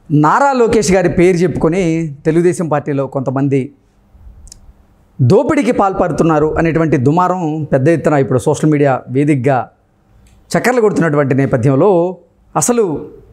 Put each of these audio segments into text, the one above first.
నారా లోకేష్ గారి పేరు చెప్పుకొని తెలుగుదేశం పార్టీలో కొంతమంది దోపిడీకి పాల్పడుతున్నారు అనేటువంటి దుమారం పెద్ద ఎత్తున ఇప్పుడు సోషల్ మీడియా వేదికగా చక్కర్లు కొడుతున్నటువంటి నేపథ్యంలో అసలు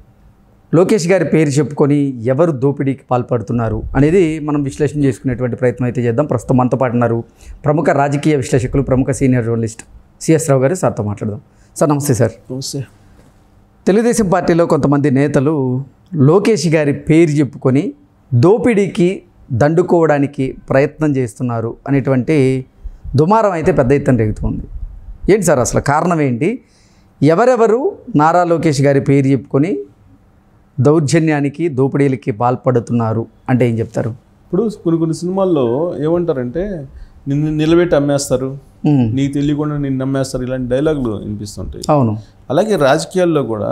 లోకేష్ గారి పేరు చెప్పుకొని ఎవరు దోపిడీకి పాల్పడుతున్నారు అనేది మనం విశ్లేషణ చేసుకునేటువంటి ప్రయత్నం అయితే చేద్దాం ప్రస్తుతం మనతో పాటు ఉన్నారు ప్రముఖ రాజకీయ విశ్లేషకులు ప్రముఖ సీనియర్ జర్నలిస్ట్ సిఎస్ రావు గారు సార్తో మాట్లాడదాం సార్ నమస్తే సార్ నమస్తే తెలుగుదేశం పార్టీలో కొంతమంది నేతలు లోకేష్ గారి పేరు చెప్పుకొని దోపిడీకి దండుకోవడానికి ప్రయత్నం చేస్తున్నారు అనేటువంటి దుమారం అయితే పెద్ద ఎత్తున రేగుతుంది ఏంటి సార్ అసలు కారణం ఏంటి ఎవరెవరు నారా లోకేష్ గారి పేరు చెప్పుకొని దౌర్జన్యానికి దోపిడీలకి పాల్పడుతున్నారు అంటే ఏం చెప్తారు ఇప్పుడు కొన్ని కొన్ని సినిమాల్లో ఏమంటారంటే నిన్ను నిలబెట్టి అమ్మేస్తారు ఉమ్, నీకు తెలియకుండా నిన్ను నమ్మేస్తారు ఇలాంటి డైలాగులు వినిపిస్తుంటాయి అవును అలాగే రాజకీయాల్లో కూడా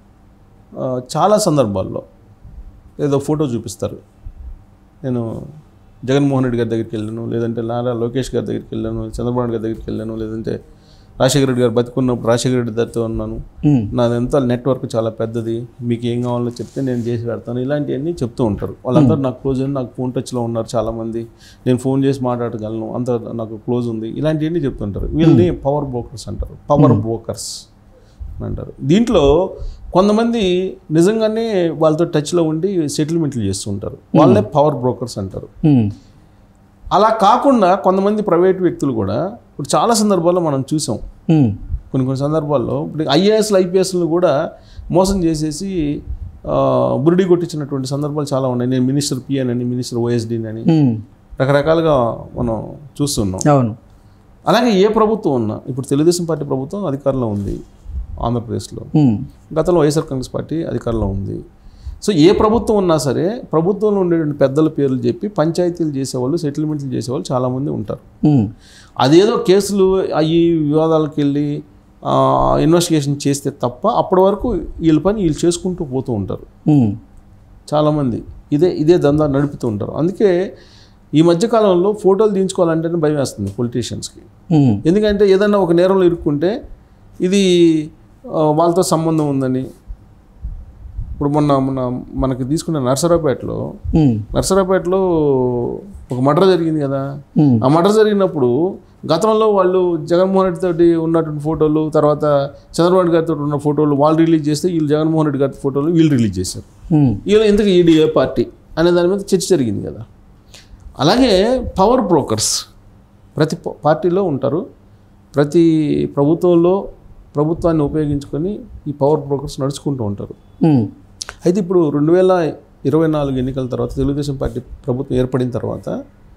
ఆ, చాలా సందర్భాల్లో ఏదో ఫోటో చూపిస్తారు నేను జగన్మోహన్ రెడ్డి గారి దగ్గరికి వెళ్ళాను లేదంటే నారా లోకేష్ గారి దగ్గరికి వెళ్ళాను చంద్రబాబు నాయుడు గారి దగ్గరికి వెళ్ళాను లేదంటే రాజశేఖర రెడ్డి గారు బతుకున్నప్పుడు రాజశేఖర రెడ్డి దగ్గరతో ఉన్నాను ఉమ్, నాదంతా నెట్వర్క్ చాలా పెద్దది మీకు ఏం కావాలో చెప్తే నేను చేసి పెడతాను ఇలాంటివన్నీ చెప్తూ ఉంటారు వాళ్ళందరూ నాకు క్లోజ్ అని నాకు ఫోన్ టచ్లో ఉన్నారు చాలామంది నేను ఫోన్ చేసి మాట్లాడగలను అంత నాకు క్లోజ్ ఉంది ఇలాంటివన్నీ చెప్తుంటారు వీళ్ళని పవర్ బ్రోకర్స్ అంటారు పవర్ బ్రోకర్స్ అంటారు దీంట్లో కొంతమంది నిజంగానే వాళ్ళతో టచ్లో ఉండి సెటిల్మెంట్లు చేస్తుంటారు వాళ్ళే పవర్ బ్రోకర్స్ అంటారు ఉమ్, అలా కాకుండా కొంతమంది ప్రైవేట్ వ్యక్తులు కూడా ఇప్పుడు చాలా సందర్భాల్లో మనం చూసాం ఉమ్, కొన్ని కొన్ని సందర్భాల్లో ఇప్పుడు ఐఏఎస్లు ఐపీఎస్లు కూడా మోసం చేసేసి ఆ, బురిడి కొట్టించినటువంటి సందర్భాలు చాలా ఉన్నాయి నేను మినిస్టర్ పిఎన్ అని మినిస్టర్ ఓఎస్డీని అని ఉమ్, రకరకాలుగా మనం చూస్తున్నాం అవును అలాగే ఏ ప్రభుత్వం ఉన్నా ఇప్పుడు తెలుగుదేశం పార్టీ ప్రభుత్వం అధికారంలో ఉంది ఆంధ్రప్రదేశ్లో ఉమ్, గతంలో వైఎస్ఆర్ కాంగ్రెస్ పార్టీ అధికారంలో ఉంది సో ఏ ప్రభుత్వం ఉన్నా సరే ప్రభుత్వంలో ఉండేటువంటి పెద్దల పేర్లు చెప్పి పంచాయతీలు చేసేవాళ్ళు సెటిల్మెంట్లు చేసేవాళ్ళు చాలామంది ఉంటారు ఉమ్, అదేదో కేసులు అయ్యి వివాదాలకు వెళ్ళి ఆ, ఇన్వెస్టిగేషన్ చేస్తే తప్ప అప్పటి వరకు వీళ్ళ పని వీళ్ళు చేసుకుంటూ పోతూ ఉంటారు ఉమ్, చాలామంది ఇదే ఇదే దందా నడుపుతూ ఉంటారు అందుకే ఈ మధ్యకాలంలో ఫోటోలు దించుకోవాలంటేనే భయం వేస్తుంది పొలిటీషియన్స్కి ఉమ్, ఎందుకంటే ఏదన్నా ఒక నేరంలో ఇరుక్కుంటే ఇది ఆ, వాళ్ళతో సంబంధం ఉందని ఇప్పుడు మొన్న మొన్న మనకి తీసుకున్న నర్సరావుపేటలో ఉమ్, నర్సరావుపేటలో ఒక మర్డర్ జరిగింది కదా ఉమ్, ఆ మర్డర్ జరిగినప్పుడు గతంలో వాళ్ళు జగన్మోహన్ రెడ్డి తోటి ఉన్నటువంటి ఫోటోలు తర్వాత చంద్రబాబు నాయుడు గారితో ఉన్న ఫోటోలు వాళ్ళు రిలీజ్ చేస్తే వీళ్ళు జగన్మోహన్ రెడ్డి గారి ఫోటోలు వీళ్ళు రిలీజ్ చేశారు ఉమ్, వీళ్ళు ఎందుకు ఈడీ ఏ పార్టీ అనే దాని మీద చర్చ జరిగింది కదా అలాగే పవర్ బ్రోకర్స్ ప్రతి ప- పార్టీలో ఉంటారు ప్రతి ప్రభుత్వంలో ప్రభుత్వాన్ని ఉపయోగించుకొని ఈ పవర్ బ్రోకర్స్ నడుచుకుంటూ ఉంటారు ఉమ్, అయితే ఇప్పుడు రెండు వేల ఇరవై నాలుగు ఎన్నికల తర్వాత తెలుగుదేశం పార్టీ ప్రభుత్వం ఏర్పడిన తర్వాత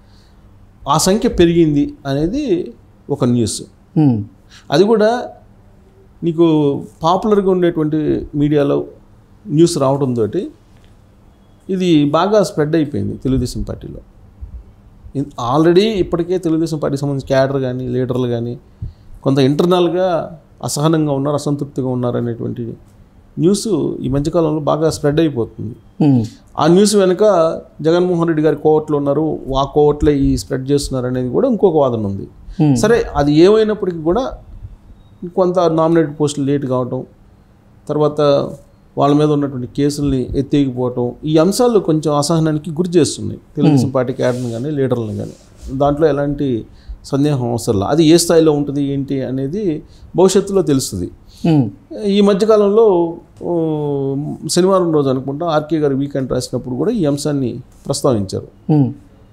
ఆ సంఖ్య పెరిగింది అనేది ఒక న్యూస్ ఉమ్, అది కూడా నీకు పాపులర్గా ఉండేటువంటి మీడియాలో న్యూస్ రావడంతో ఇది బాగా స్ప్రెడ్ అయిపోయింది తెలుగుదేశం పార్టీలో ఇన్- ఆల్రెడీ ఇప్పటికే తెలుగుదేశం పార్టీకి సంబంధించిన క్యాడర్ కానీ లీడర్లు కానీ కొంత ఇంటర్నల్గా అసహనంగా ఉన్నారు అసంతృప్తిగా ఉన్నారు అనేటువంటి న్యూస్ ఈ మధ్యకాలంలో బాగా స్ప్రెడ్ అయిపోతుంది ఉమ్, ఆ న్యూస్ వెనుక జగన్మోహన్ రెడ్డి గారి కోవట్లు ఉన్నారు ఆ కోవట్లే ఈ స్ప్రెడ్ చేస్తున్నారు అనేది కూడా ఇంకొక వాదన ఉంది Hmm. సరే అది ఏమైనప్పటికీ కూడా కొంత నామినేటెడ్ పోస్టులు లేట్ కావటం తర్వాత వాళ్ళ మీద ఉన్నటువంటి కేసుల్ని ఎత్తేగిపోవటం ఈ అంశాలు కొంచెం అసహనానికి గురి చేస్తున్నాయి తెలుగుదేశం పార్టీ క్యాడర్ని కానీ లీడర్లను కానీ దాంట్లో ఎలాంటి సందేహం అవసరం లేదు. అది ఏ స్థాయిలో ఉంటుంది ఏంటి అనేది భవిష్యత్తులో తెలుస్తుంది ఉమ్, ఈ మధ్యకాలంలో ఓ, శనివారం రోజు అనుకుంటా ఆర్కే గారు వీకెండ్ రాసినప్పుడు కూడా ఈ అంశాన్ని ప్రస్తావించారు ఉమ్,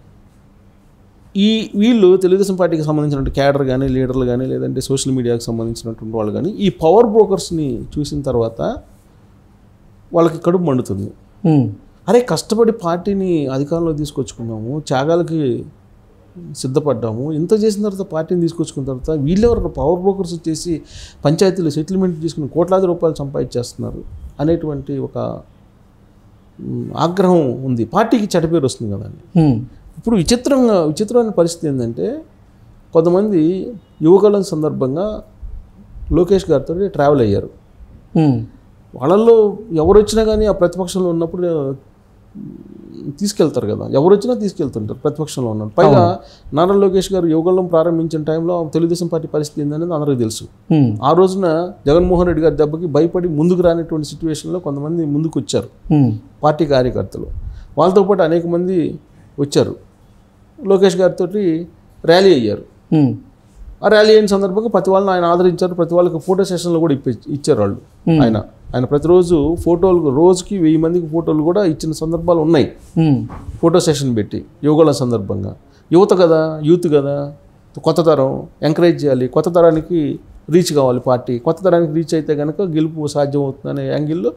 ఈ వీళ్ళు తెలుగుదేశం పార్టీకి సంబంధించినటువంటి క్యాడర్ కానీ లీడర్లు కానీ లేదంటే సోషల్ మీడియాకి సంబంధించినటువంటి వాళ్ళు కానీ ఈ పవర్ బ్రోకర్స్ని చూసిన తర్వాత వాళ్ళకి కడుపు మండుతుంది ఉమ్, అరే కష్టపడి పార్టీని అధికారంలో తీసుకొచ్చుకున్నాము త్యాగాలకి సిద్ధపడ్డాము ఇంత చేసిన తర్వాత పార్టీని తీసుకొచ్చుకున్న తర్వాత వీళ్ళెవరు పవర్ బ్రోకర్స్ వచ్చేసి పంచాయతీలో సెటిల్మెంట్ తీసుకుని కోట్లాది రూపాయలు సంపాదించేస్తున్నారు అనేటువంటి ఒక మ్, ఆగ్రహం ఉంది పార్టీకి చెడ్డ పేరు వస్తుంది కదా అని ఉమ్, ఇప్పుడు విచిత్రంగా విచిత్రమైన పరిస్థితి ఏంటంటే కొంతమంది యువకుల సందర్భంగా లోకేష్ గారితో ట్రావెల్ అయ్యారు ఉమ్, వాళ్ళల్లో ఎవరు వచ్చినా కానీ ఆ ప్రతిపక్షంలో ఉన్నప్పుడు తీసుకెళ్తారు కదా ఎవరు వచ్చినా తీసుకెళ్తుంటారు ప్రతిపక్షంలో ఉన్నారు పైగా నారా లోకేష్ గారు యువగళం ప్రారంభించిన టైంలో తెలుగుదేశం పార్టీ పరిస్థితి ఏందనేది అందరికీ తెలుసు ఉమ్, ఆ రోజున జగన్మోహన్ రెడ్డి గారి దెబ్బకి భయపడి ముందుకు రానటువంటి సిచ్యువేషన్లో కొంతమంది ముందుకు వచ్చారు ఉమ్, పార్టీ కార్యకర్తలు వాళ్ళతో పాటు అనేక మంది వచ్చారు లోకేష్ గారితో ర్యాలీ అయ్యారు ఉమ్, ఆ ర్యాలీ అయిన సందర్భంగా ప్రతి వాళ్ళని ఆయన ఆదరించారు ప్రతి వాళ్ళకి ఫోటో సెషన్లు కూడా ఇప్పి ఇచ్చారు వాళ్ళు ఆయన ఆయన ప్రతిరోజు ఫోటోలు రోజుకి వెయ్యి మందికి ఫోటోలు కూడా ఇచ్చిన సందర్భాలు ఉన్నాయి ఉమ్, ఫోటో సెషన్ పెట్టి యువగల సందర్భంగా యువత కదా యూత్ కదా కొత్త తరం ఎంకరేజ్ చేయాలి కొత్త తరానికి రీచ్ కావాలి పార్టీ కొత్త తరానికి రీచ్ అయితే కనుక గెలుపు సాధ్యం అవుతుందనే యాంగిల్లో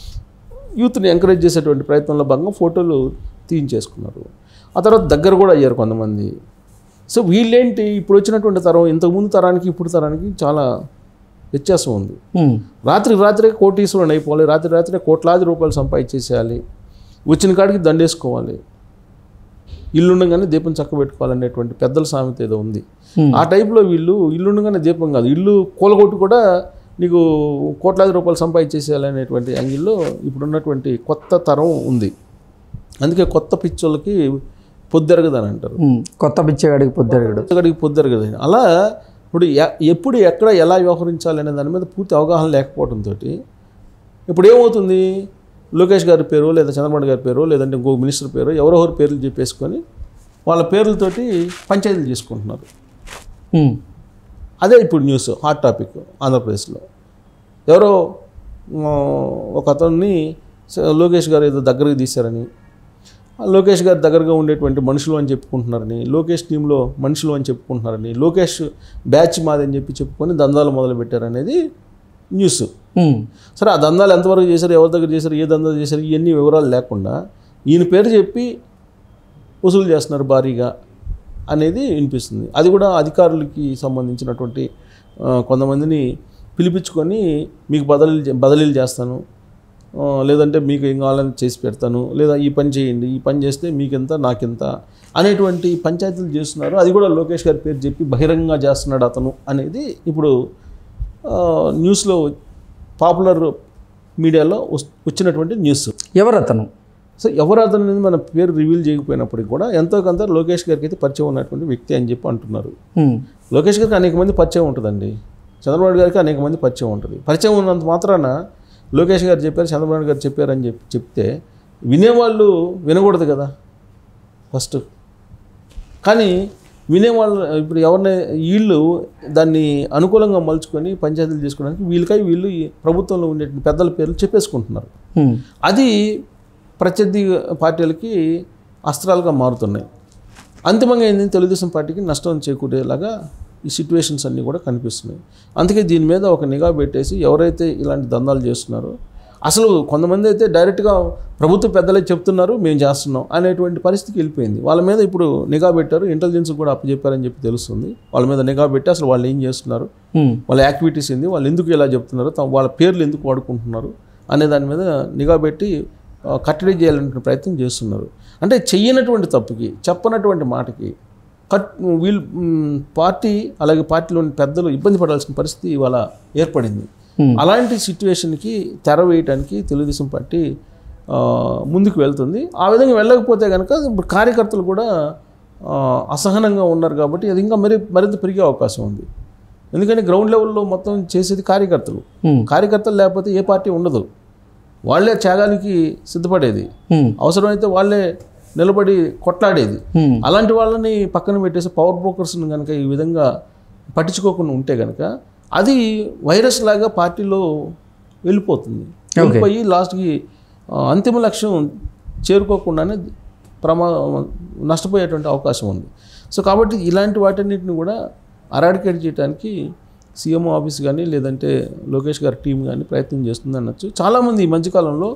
యూత్ని ఎంకరేజ్ చేసేటువంటి ప్రయత్నంలో భాగంగా ఫోటోలు తీయించేసుకున్నారు ఆ తర్వాత దగ్గర కూడా అయ్యారు కొంతమంది సో వీళ్ళేంటి ఇప్పుడు వచ్చినటువంటి తరం ఇంతకుముందు తరానికి ఇప్పుడు తరానికి చాలా వ్యత్యాసం ఉంది ఉమ్, రాత్రి రాత్రే కోటీశ్వరుని అయిపోవాలి రాత్రి రాత్రే కోట్లాది రూపాయలు సంపాదించేసేయాలి వచ్చిన కాడికి దండేసుకోవాలి ఇల్లుండగానే దీపం చక్కబెట్టుకోవాలనేటువంటి పెద్దల సామెత ఏదో ఉంది Hmm. ఆ టైప్లో వీళ్ళు ఇల్లుండగానే దీపం కాదు ఇల్లు కూలగొట్టు కూడా నీకు కోట్లాది రూపాయలు సంపాదించేసేయాలనేటువంటి యాంగిల్లో ఇప్పుడున్నటువంటి కొత్త తరం ఉంది అందుకే కొత్త పిచ్చోళ్ళకి పొద్దెరగదని అంటారు ఉమ్, కొత్త బిచ్చగాడికి పొద్దుడు అక్కడికి పొద్దారు కదా అలా ఇప్పుడు ఎ- ఎప్పుడు ఎక్కడ ఎలా వ్యవహరించాలి అనే దాని మీద పూర్తి అవగాహన లేకపోవడంతో ఇప్పుడు ఏమవుతుంది లోకేష్ గారి పేరు లేదా చంద్రబాబు గారి పేరు లేదంటే ఇంకో మినిస్టర్ పేరు ఎవరెవరి పేర్లు చెప్పేసుకొని వాళ్ళ పేర్లతోటి పంచాయతీలు చేసుకుంటున్నారు ఉమ్, అదే ఇప్పుడు న్యూస్ హాట్ టాపిక్ ఆంధ్రప్రదేశ్లో ఎవరో ఆ, ఒక అతన్ని స- లోకేష్ గారు ఏదో దగ్గరికి తీశారని ఆ లోకేష్ గారి దగ్గరగా ఉండేటువంటి మనుషులు అని చెప్పుకుంటున్నారని లోకేష్ టీంలో మనుషులు అని చెప్పుకుంటున్నారని లోకేష్ బ్యాచ్ మాదని చెప్పి చెప్పుకొని దందాలు మొదలు పెట్టారనేది న్యూస్ ఉమ్, సరే ఆ దందాలు ఎంతవరకు చేశారు ఎవరి దగ్గర చేశారు ఏ దందాలు చేశారు ఇవన్నీ వివరాలు లేకుండా ఈయన పేరు చెప్పి వసూలు చేస్తున్నారు భారీగా అనేది వినిపిస్తుంది అది కూడా అధికారులకి సంబంధించినటువంటి ఆ, కొంతమందిని పిలిపించుకొని మీకు బదిలీ బదిలీలు చేస్తాను ఆ, లేదంటే మీకు ఏం కావాలని చేసి పెడతాను లేదా ఈ పని చేయండి ఈ పని చేస్తే మీకెంత నాకెంత అనేటువంటి పంచాయతీలు చేస్తున్నారు అది కూడా లోకేష్ గారి పేరు చెప్పి బహిరంగంగా చేస్తున్నాడు అతను అనేది ఇప్పుడు ఆ, న్యూస్లో పాపులర్ మీడియాలో వస్- వచ్చినటువంటి న్యూస్ ఎవరు అతను సో ఎవరు అతను అనేది మన పేరు రివీల్ చేయకపోయినప్పటికీ కూడా ఎంతో కొంత లోకేష్ గారికి అయితే పరిచయం ఉన్నటువంటి వ్యక్తి అని చెప్పి అంటున్నారు ఉమ్, లోకేష్ గారికి అనేక మంది పరిచయం ఉంటుందండి చంద్రబాబు గారికి అనేక మంది పరిచయం ఉంటుంది పరిచయం ఉన్నంత మాత్రాన లోకేష్ గారు చెప్పారు చంద్రబాబు గారు చెప్పారని చెప్పి చెప్తే వినేవాళ్ళు వినకూడదు కదా ఫస్ట్ కానీ వినేవాళ్ళు ఇప్పుడు ఎవరిని వీళ్ళు దాన్ని అనుకూలంగా మలుచుకొని పంచాయతీలు చేసుకోవడానికి వీళ్ళకై వీళ్ళు ఈ ప్రభుత్వంలో ఉండే పెద్దల పేర్లు చెప్పేసుకుంటున్నారు ఉమ్, అది ప్రత్యర్థి పార్టీలకి అస్త్రాలుగా మారుతున్నాయి అంతిమంగా ఏంటంటే తెలుగుదేశం పార్టీకి నష్టం చేకూరేలాగా ఈ సిచ్యువేషన్స్ అన్నీ కూడా కనిపిస్తున్నాయి అందుకే దీని మీద ఒక నిఘా పెట్టేసి ఎవరైతే ఇలాంటి దందాలు చేస్తున్నారో అసలు కొంతమంది అయితే డైరెక్ట్గా ప్రభుత్వ పెద్దలే చెప్తున్నారు మేము చేస్తున్నాం అనేటువంటి పరిస్థితికి వెళ్ళిపోయింది వాళ్ళ మీద ఇప్పుడు నిఘా పెట్టారు ఇంటెలిజెన్స్ కూడా అప్పచెప్పారని చెప్పి తెలుస్తుంది వాళ్ళ మీద నిఘా పెట్టి అసలు వాళ్ళు ఏం చేస్తున్నారు ఉమ్, వాళ్ళ యాక్టివిటీస్ ఏంది వాళ్ళు ఎందుకు ఇలా చెప్తున్నారు తమ వాళ్ళ పేర్లు ఎందుకు వాడుకుంటున్నారు అనే దాని మీద నిఘా పెట్టి ఆ, కట్టడి చేయాలనే ప్రయత్నం చేస్తున్నారు అంటే చెయ్యనటువంటి తప్పుకి చెప్పనటువంటి మాటకి కట్ వీళ్ళు మ్, పార్టీ అలాగే పార్టీలోని పెద్దలు ఇబ్బంది పడాల్సిన పరిస్థితి ఇవాళ ఏర్పడింది Hmm. అలాంటి సిచ్యువేషన్కి తెర వేయడానికి తెలుగుదేశం పార్టీ ఆ, ముందుకు వెళ్తుంది ఆ విధంగా వెళ్ళకపోతే కనుక ఇప్పుడు కార్యకర్తలు కూడా ఆ, అసహనంగా ఉన్నారు కాబట్టి అది ఇంకా మరి మరింత పెరిగే అవకాశం ఉంది ఎందుకంటే గ్రౌండ్ లెవెల్లో మొత్తం చేసేది కార్యకర్తలు ఉమ్, కార్యకర్తలు లేకపోతే ఏ పార్టీ ఉండదు వాళ్ళే త్యాగానికి సిద్ధపడేది ఉమ్, అవసరమైతే వాళ్ళే నిలబడి కొట్లాడేది ఉమ్, అలాంటి వాళ్ళని పక్కన పెట్టేసి పవర్ బ్రోకర్స్ని కనుక ఈ విధంగా పట్టించుకోకుండా ఉంటే కనుక అది వైరస్ లాగా పార్టీలో వెళ్ళిపోతుంది వెళ్ళిపోయి లాస్ట్కి ఆ, అంతిమ లక్ష్యం చేరుకోకుండానే ప్రమా నష్టపోయేటువంటి అవకాశం ఉంది సో కాబట్టి ఇలాంటి వాటన్నిటిని కూడా అరాడికేట్ చేయడానికి సీఎం ఆఫీస్ కానీ లేదంటే లోకేష్ గారి టీం కానీ ప్రయత్నం చేస్తుంది అనొచ్చు చాలామంది ఈ మధ్యకాలంలో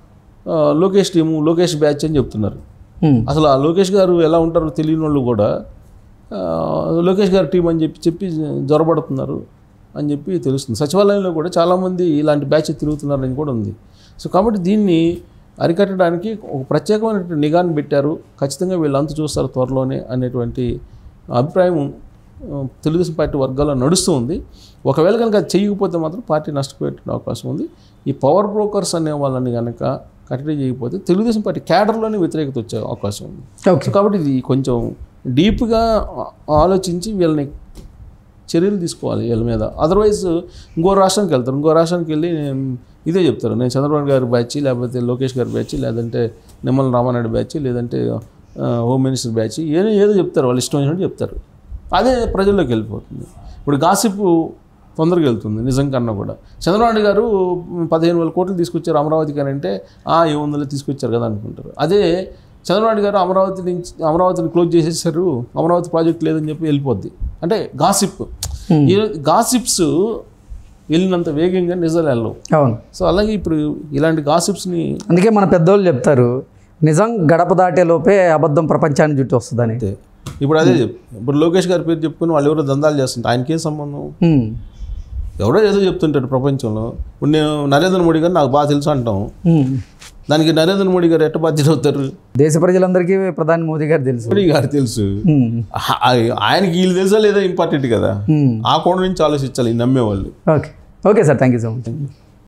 ఆ, లోకేష్ టీము లోకేష్ బ్యాచ్ అని చెప్తున్నారు ఉమ్, అసలు ఆ లోకేష్ గారు ఎలా ఉంటారో తెలియని వాళ్ళు కూడా ఆ, లోకేష్ గారి టీం అని చెప్పి చెప్పి జ్వరపడుతున్నారు అని చెప్పి తెలుస్తుంది సచివాలయంలో కూడా చాలామంది ఇలాంటి బ్యాచ్ తిరుగుతున్నారని కూడా ఉంది సో కాబట్టి దీన్ని అరికట్టడానికి ఒక ప్రత్యేకమైనటువంటి నిఘాను పెట్టారు ఖచ్చితంగా వీళ్ళు అంత చూస్తారు త్వరలోనే అనేటువంటి అభిప్రాయం ఆ, తెలుగుదేశం పార్టీ వర్గాల్లో నడుస్తూ ఉంది ఒకవేళ కనుక అది చేయకపోతే మాత్రం పార్టీ నష్టపోయే అవకాశం ఉంది ఈ పవర్ బ్రోకర్స్ అనే వాళ్ళని కనుక కట్టడి చేయకపోతే తెలుగుదేశం పార్టీ క్యాడర్లోనే వ్యతిరేకత వచ్చే అవకాశం ఉంది ఓకే సో కాబట్టి ఇది కొంచెం డీప్గా ఆలోచించి వీళ్ళని చర్యలు తీసుకోవాలి వీళ్ళ మీద అదర్వైజ్ ఇంకో రాష్ట్రానికి వెళ్తారు ఇంకో రాష్ట్రానికి వెళ్ళి నేను ఇదే చెప్తారు నేను చంద్రబాబు గారి బ్యాచ్ లేకపోతే లోకేష్ గారి బ్యాచ్ లేదంటే నిమ్మల రామానాయుడు బ్యాచ్ లేదంటే ఆ, హోమ్ మినిస్టర్ బ్యాచ్ ఏదో ఏదో చెప్తారు వాళ్ళు ఇష్టం వచ్చినట్టు చెప్తారు అదే ప్రజల్లోకి వెళ్ళిపోతుంది ఇప్పుడు గాసిప్ తొందరగా వెళ్తుంది నిజం కన్నా కూడా చంద్రబాబు నాయుడు గారు పదిహేను వేల కోట్లు తీసుకొచ్చారు అమరావతికి అని అంటే ఆ ఏ వందలు తీసుకొచ్చారు కదా అనుకుంటారు అదే చంద్రబాబు నాయుడు గారు అమరావతి నుంచి అమరావతిని క్లోజ్ చేసేసారు అమరావతి ప్రాజెక్ట్ లేదని చెప్పి వెళ్ళిపోద్ది అంటే గాసిప్ ఈ గాసిప్స్ వెళ్ళినంత వేగంగా నిజాలు వెళ్ళవు అవును సో అలాగే ఇప్పుడు ఇలాంటి గాసిప్స్ని అందుకే మన పెద్దోళ్ళు చెప్తారు నిజం గడప దాటే లోపే అబద్ధం ప్రపంచాన్ని చుట్టూ వస్తుందని అంతే ఇప్పుడు అదే చెప్ ఇప్పుడు లోకేష్ గారి పేరు చెప్పుకొని వాళ్ళు ఎవరో దందాలు చేస్తుంటారు ఆయనకేం సంబంధం ఉమ్. ఎవడో ఏదో చెప్తుంటాడు ప్రపంచంలో ఇప్పుడు నేను నరేంద్ర మోడీ గారు నాకు బాగా తెలుసు అంటాం ఉమ్. దానికి నరేంద్ర మోడీ గారు ఎట్ట బాధ్యత అవుతారు దేశ ప్రజలందరికీ ప్రధాని మోదీ గారు తెలుసు మోడీ గారు తెలుసు ఉమ్. ఆ- ఆ- ఆయనకి వీళ్ళు తెలుసా లేదా ఇంపార్టెంట్ కదా ఉమ్. ఆ కోణం నుంచి ఆలోచించాలి ఈ నమ్మేవాళ్ళు okay okay sir thank you so much